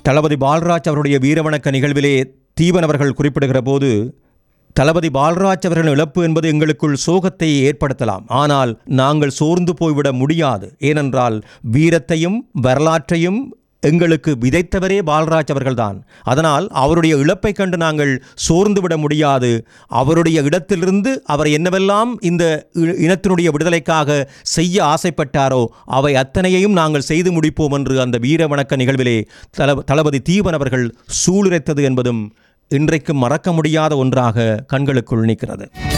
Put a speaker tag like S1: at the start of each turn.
S1: தளபதி பால்ராஜ் அவருடைய வீரவணக்க நிகழ்விலே தீபன் அவர்கள் குறிப்பிடுகிற போது தளபதி பால்ராஜ் அவர்களின் இழப்பு என்பது எங்களுக்குள் சோகத்தை ஏற்படுத்தலாம் ஆனால் நாங்கள் சோர்ந்து போய்விட முடியாது ஏனென்றால் வீரத்தையும் வரலாற்றையும் எங்களுக்கு விதைத்தவரே பால்ராஜ் அவர்கள்தான் அதனால் அவருடைய இழப்பை கண்டு நாங்கள் சோர்ந்து விட முடியாது அவருடைய இடத்திலிருந்து அவர் என்னவெல்லாம் இந்த இ- இனத்தினுடைய விடுதலைக்காக செய்ய ஆசைப்பட்டாரோ அவை அத்தனையையும் நாங்கள் செய்து முடிப்போம் என்று அந்த வீர வணக்க நிகழ்விலே தள தளபதி தீபன் அவர்கள் சூளுரைத்தது என்பதும் இன்றைக்கு மறக்க முடியாத ஒன்றாக கண்களுக்குள் நிற்கிறது